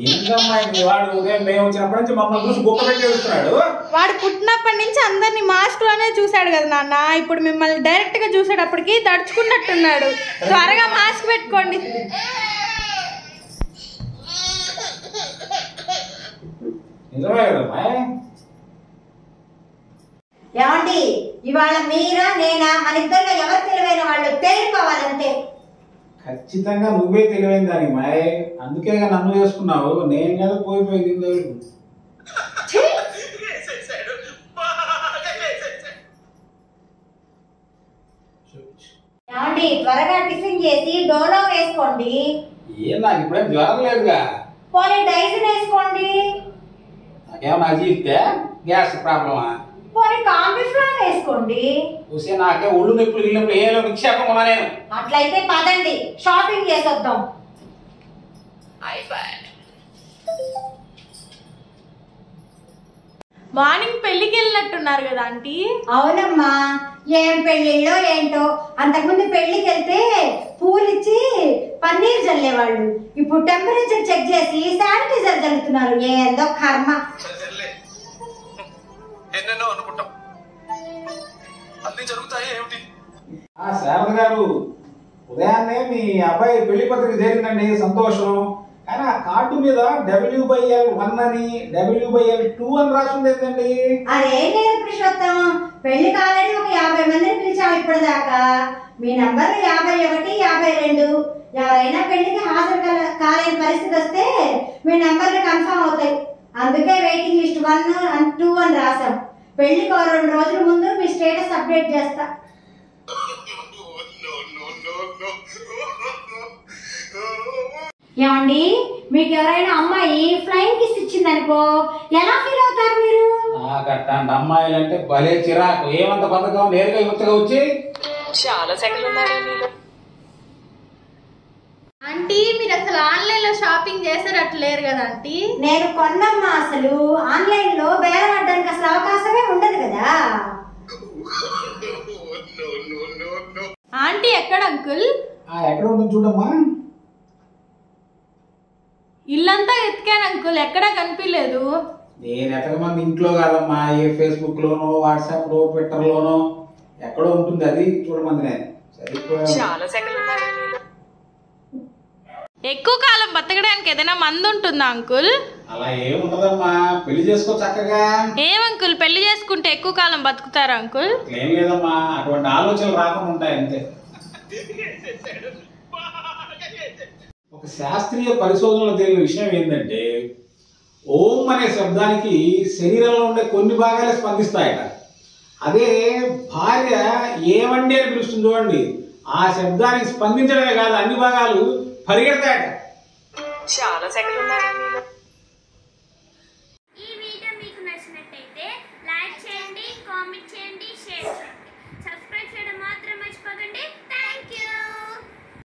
ఏంటమ్మా మీ వాడు ఉదయం మేము వచ్చినప్పటి నుంచి మమ్మల్ని చూసి గొప్ప పెట్టి ఏడుస్తున్నాడు వాడు పుట్టినప్పటి నుంచి అందరిని మాస్క్ లోనే చూశాడు కదా నాన్న ఇప్పుడు మిమ్మల్ని డైరెక్ట్ గా చూసేటప్పటికి దడుచుకున్నట్టున్నాడు త్వరగా మాస్క్ పెట్టుకోండి నిజమే కదమ్మా ఏమండి ఇవాళ మీరా నేనా మన ఇద్దరిలో ఎవరు తెలివైన వాళ్ళు తేలిపోవాలంతే ఖచ్చితంగా నువ్వే తెలివైంది దానికి మాయ్ అందుకే నన్ను చేసుకున్నావు నేను కదా పోయిపోయింది ఇంతవరకు. ఛీ! ఏమండి త్వరగా టిఫిన్ చేసి డోలో వేసుకోండి ఏం నాకు ఇప్పుడేం జ్వరం లేదుగా పోనీ డైజన్ వేసుకోండి నాకేమన్నా జీవితే గ్యాస్ ప్రాబ్లమా పోనీ కాంబిఫ్లాన్ వేసుకోండి చూసే నాకే ఒళ్ళు నొప్పులు గిల్లప్పుడు ఏలో విక్షేపం ఉన్నా నేను అట్లయితే పదండి షాపింగ్ చేసొద్దాం మార్నింగ్ పెళ్లికి వెళ్ళినట్టున్నారు కదా ఆంటీ అవునమ్మా ఏం పెళ్ళిళ్ళో ఏంటో అంతకుముందు పెళ్లికి వెళ్తే పూలు ఇచ్చి పన్నీర్ చల్లేవాళ్ళు ఇప్పుడు టెంపరేచర్ చెక్ చేసి శానిటైజర్ చల్లుతున్నారు ఏందో కర్మ సర్లే ఎన్నెన్నో అనుకుంటాం అన్ని జరుగుతాయి ఏమిటి ఆ శారద గారు ఉదయాన్నే మీ అబ్బాయి పెళ్లి పత్రిక చేరిందండి సంతోషం కానీ ఆ కార్డు మీద డబ్ల్యూ బై ఎల్ వన్ అని డబ్ల్యూ బై ఎల్ టూ అని రాసి ఉంది ఏంటండి అదేం లేదు పురుషోత్తం పెళ్లి కాలని ఒక యాభై మందిని పిలిచాం ఇప్పటిదాకా మీ నంబర్లు యాభై ఒకటి యాభై రెండు ఎవరైనా పెళ్లికి హాజరు కల- కాలేని పరిస్థితి వస్తే మీ నంబర్లు కన్ఫర్మ్ అవుతాయి అందుకే వెయిటింగ్ లిస్ట్ వన్ టూ అని రాసాం పెళ్లికి ఓ రెండు రోజుల ముందు మీ స్టేటస్ అప్డేట్ చేస్తా ఏమండి మీకు ఎవరైనా అమ్మాయి ఫ్లైంగ్ కిస్ ఇచ్చిందనుకో ఎలా ఫీల్ అవుతారు మీరు నాకు అట్లాంటి అమ్మాయిలు అంటే భలే చిరాకు ఏమంత బతకం నేరుగా యువతగా వచ్చి చాలా సెకండ్లు ఉన్నారా నీలో ఆంటీ మీరు అసలు ఆన్లైన్ లో షాపింగ్ చేసేటట్లేరు కదా ఆంటీ నేను కొన్నమ్మా అసలు ఆన్లైన్ లో బేరం ఆడడానికి అసలు అవకాశమే ఉండదు కదా ఆంటీ ఎక్కడ అంకుల్ ఆ ఎక్కడ ఉంటుంది చూడమ్మా ఇల్లంతా ఎతికాను అంకుల్ ఎక్కడా కనిపించలేదు నేను ఎంతమంది ఇంట్లో కాదమ్మా ఏ ఫేస్బుక్ లోనో వాట్సాప్ లో ట్విట్టర్ లోనో ఎక్కడో ఉంటుంది అది చూడమంది నేను సరిపోయా చాలా సెకండ్లు ఉన్నారా నీలో ఎక్కువ కాలం బతకడానికి ఏదైనా మందు ఉంటుందా అంకుల్ అలా ఏముంటదమ్మా పెళ్లి చేసుకో చక్కగా ఏం అంకుల్ పెళ్లి చేసుకుంటే ఎక్కువ కాలం బతుకుతారా అంకుల్ ఏం లేదమ్మా అటువంటి ఆలోచనలు రాకుండా ఉంటాయి అంతే ఒక శాస్త్రీయ పరిశోధనలో తేలిన విషయం ఏంటంటే ఓం అనే శబ్దానికి శరీరంలో ఉండే కొన్ని భాగాలే స్పందిస్తాయట అదే భార్య ఏమండి అని పిలుస్తుంది చూడండి ఆ శబ్దానికి స్పందించడమే కాదు అన్ని భాగాలు పరిగెడతాయట చాలా సెకండ్లు ఉన్నారా నీలో